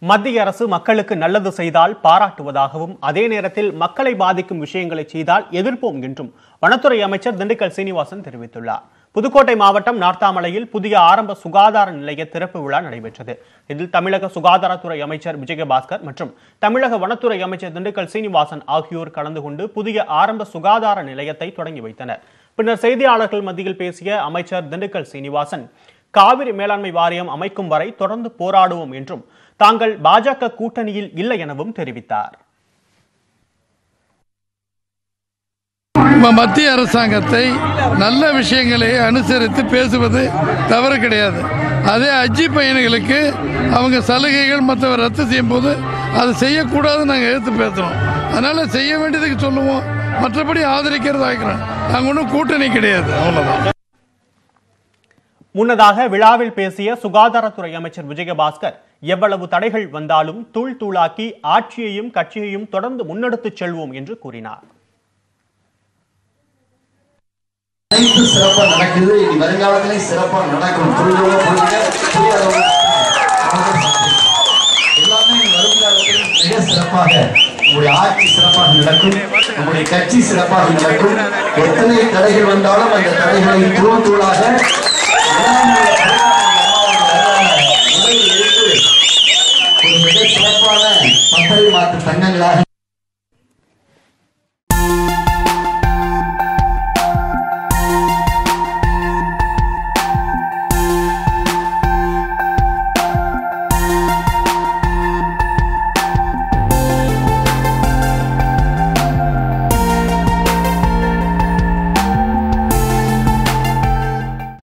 மத்திய அரசு மக்களுக்கு நல்லது செய்தால் பாராட்டுவதாகவும் அதே நேரத்தில் மக்களை பாதிக்கும் விஷயங்களை செய்தால் எதிர்ப்போம் என்றும் வனத்துறை அமைச்சர் திண்டுக்கல் சீனிவாசன் தெரிவித்துள்ளார் புதுக்கோட்டை மாவட்டம் நார்த்தாமலையில் புதிய ஆரம்ப சுகாதார நிலைய திறப்பு விழா நடைபெற்றது இதில் தமிழக சுகாதாரத்துறை அமைச்சர் விஜயபாஸ்கர் மற்றும் தமிழக வனத்துறை அமைச்சர் திண்டுக்கல் சீனிவாசன் ஆகியோர் கலந்து கொண்டு புதிய ஆரம்ப சுகாதார நிலையத்தை தொடங்கி வைத்தனர் பின்னர் செய்தியாளர்கள் மத்தியில் பேசிய அமைச்சர் திண்டுக்கல் சீனிவாசன் காவிரி மேலாண்மை வாரியம் அமைக்கும் வரை தொடர்ந்து போராடுவோம் என்றும் தாங்கள் பாஜக கூட்டணியில் இல்லை எனவும் தெரிவித்தார் நம்ம மத்திய அரசாங்கத்தை நல்ல விஷயங்களை அனுசரித்து பேசுவது தவறு கிடையாது அதே அஜி பயணிகளுக்கு அவங்க சலுகைகள் மற்றவர் ரத்து செய்யும் போது அதை செய்யக்கூடாதுன்னு நாங்கள் எடுத்து பேசுகிறோம் அதனால செய்ய வேண்டியதுக்கு சொல்லுவோம் மற்றபடி ஆதரிக்கிறது ஆகிறோம் நாங்கள் ஒன்றும் கூட்டணி கிடையாது அவ்வளோதான் முன்னதாக விழாவில் பேசிய சுகாதாரத்துறை அமைச்சர் விஜயபாஸ்கர் எவ்வளவு தடைகள் வந்தாலும் தூள் தூளாக்கி ஆட்சியையும் கட்சியையும் தொடர்ந்து முன்னெடுத்துச் செல்வோம் என்று கூறினார் அனைத்து சிறப்பா நடக்குது இனி வருங்காலத்திலையும் சிறப்பா நடக்கும் புரிஞ்சவங்க புரியுங்க புரியாதவங்க எல்லாமே இனி வருங்காலத்தில் மிக சிறப்பாக உங்களுடைய ஆட்சி சிறப்பாக நடக்கும் நம்முடைய கட்சி சிறப்பாக நடக்கும் எத்தனை தடைகள் வந்தாலும் அந்த தடைகளை தூள் தூளாக